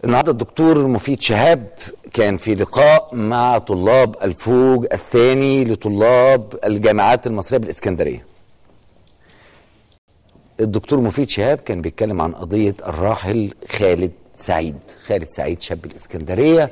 النهارده الدكتور مفيد شهاب كان في لقاء مع طلاب الفوج الثاني لطلاب الجامعات المصريه بالاسكندريه. الدكتور مفيد شهاب كان بيتكلم عن قضيه الراحل خالد سعيد، خالد سعيد شاب الاسكندريه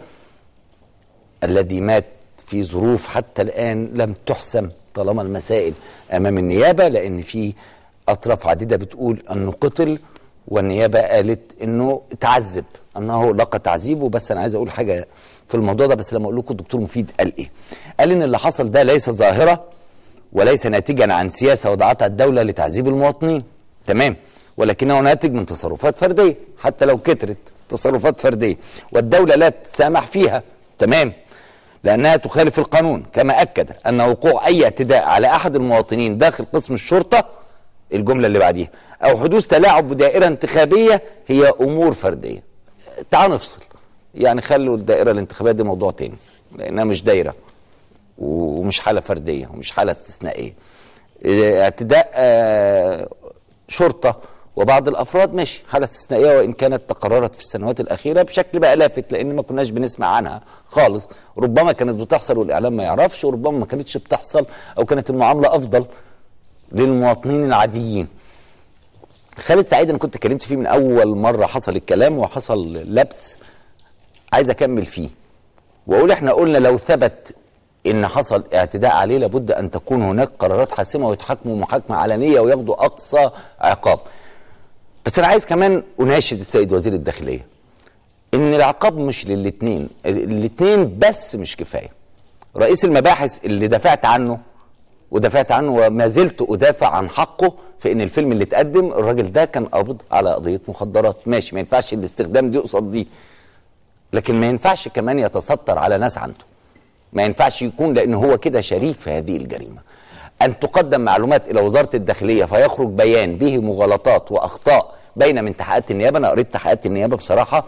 الذي مات في ظروف حتى الان لم تحسم طالما المسائل امام النيابه لان في اطراف عديده بتقول انه قتل والنيابه قالت انه تعذب انه لقى تعذيبه بس انا عايز اقول حاجه في الموضوع ده بس لما اقول لكم الدكتور مفيد قال ايه قال ان اللي حصل ده ليس ظاهره وليس ناتجا عن سياسه وضعتها الدوله لتعذيب المواطنين تمام ولكنه ناتج من تصرفات فرديه حتى لو كترت تصرفات فرديه والدوله لا تسامح فيها تمام لانها تخالف القانون كما اكد ان وقوع اي اعتداء على احد المواطنين داخل قسم الشرطه الجمله اللي بعديها او حدوث تلاعب بدائره انتخابيه هي امور فرديه تعال نفصل يعني خلوا الدائره الانتخابيه دي موضوع تاني لانها مش دايره ومش حاله فرديه ومش حاله استثنائيه اعتداء آه، شرطه وبعض الافراد ماشي حاله استثنائيه وان كانت تقررت في السنوات الاخيره بشكل بقى لافت لان ما كناش بنسمع عنها خالص ربما كانت بتحصل والاعلام ما يعرفش وربما ما كانتش بتحصل او كانت المعامله افضل للمواطنين العاديين خالد سعيد انا كنت اتكلمت فيه من اول مره حصل الكلام وحصل لبس عايز اكمل فيه واقول احنا قلنا لو ثبت ان حصل اعتداء عليه لابد ان تكون هناك قرارات حاسمه ويتحاكموا محاكمه علنيه وياخدوا اقصى عقاب بس انا عايز كمان اناشد السيد وزير الداخليه ان العقاب مش للاثنين الاثنين بس مش كفايه رئيس المباحث اللي دافعت عنه ودافعت عنه وما زلت ادافع عن حقه في ان الفيلم اللي اتقدم الراجل ده كان قابض على قضيه مخدرات ماشي ما ينفعش الاستخدام دي قصاد دي لكن ما ينفعش كمان يتستر على ناس عنده ما ينفعش يكون لان هو كده شريك في هذه الجريمه ان تقدم معلومات الى وزاره الداخليه فيخرج بيان به مغالطات واخطاء بين من تحقيقات النيابه انا قريت تحقيقات النيابه بصراحه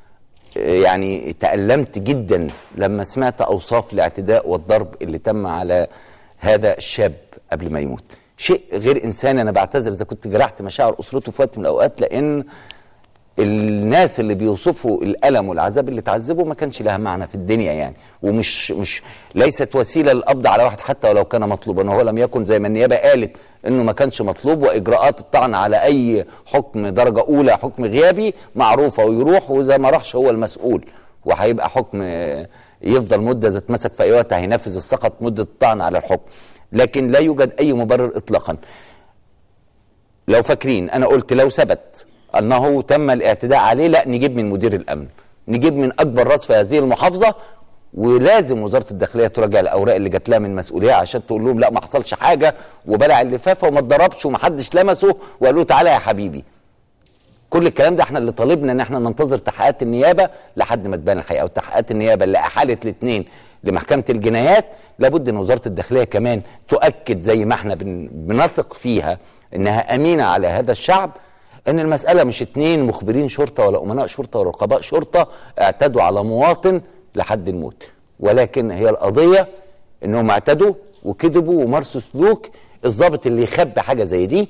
يعني تألمت جدا لما سمعت اوصاف الاعتداء والضرب اللي تم على هذا الشاب قبل ما يموت شيء غير انساني انا بعتذر اذا كنت جرحت مشاعر اسرته في وقت من الاوقات لان الناس اللي بيوصفوا الالم والعذاب اللي تعذبوا ما كانش لها معنى في الدنيا يعني ومش مش ليست وسيله للقبض على واحد حتى ولو كان مطلوبا وهو لم يكن زي ما النيابه قالت انه ما كانش مطلوب واجراءات الطعن على اي حكم درجه اولى حكم غيابي معروفه ويروح واذا ما راحش هو المسؤول وهيبقى حكم يفضل مده اذا اتمسك في اي وقت هينفذ السقط مده الطعن على الحكم لكن لا يوجد اي مبرر اطلاقا لو فاكرين انا قلت لو ثبت انه تم الاعتداء عليه لا نجيب من مدير الامن نجيب من اكبر راس في هذه المحافظه ولازم وزاره الداخليه تراجع الاوراق اللي جات لها من مسؤوليه عشان تقول لهم لا ما حصلش حاجه وبلع اللفافه وما اتضربش ومحدش لمسه وقال له تعالى يا حبيبي كل الكلام ده احنا اللي طالبنا ان احنا ننتظر تحقيقات النيابه لحد ما تبان الحقيقه وتحقيقات النيابه اللي احالت الاثنين لمحكمه الجنايات لابد ان وزاره الداخليه كمان تؤكد زي ما احنا بن بنثق فيها انها امينه على هذا الشعب ان المساله مش اتنين مخبرين شرطه ولا امناء شرطه ولا رقباء شرطه اعتدوا على مواطن لحد الموت ولكن هي القضيه انهم اعتدوا وكذبوا ومارسوا سلوك الضابط اللي يخبي حاجه زي دي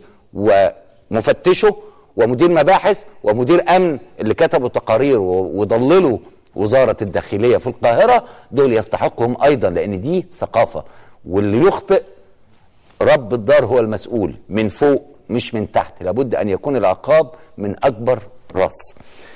ومفتشه ومدير مباحث ومدير امن اللي كتبوا تقارير وضللوا وزاره الداخليه في القاهره دول يستحقهم ايضا لان دي ثقافه واللي يخطئ رب الدار هو المسؤول من فوق مش من تحت لابد ان يكون العقاب من اكبر راس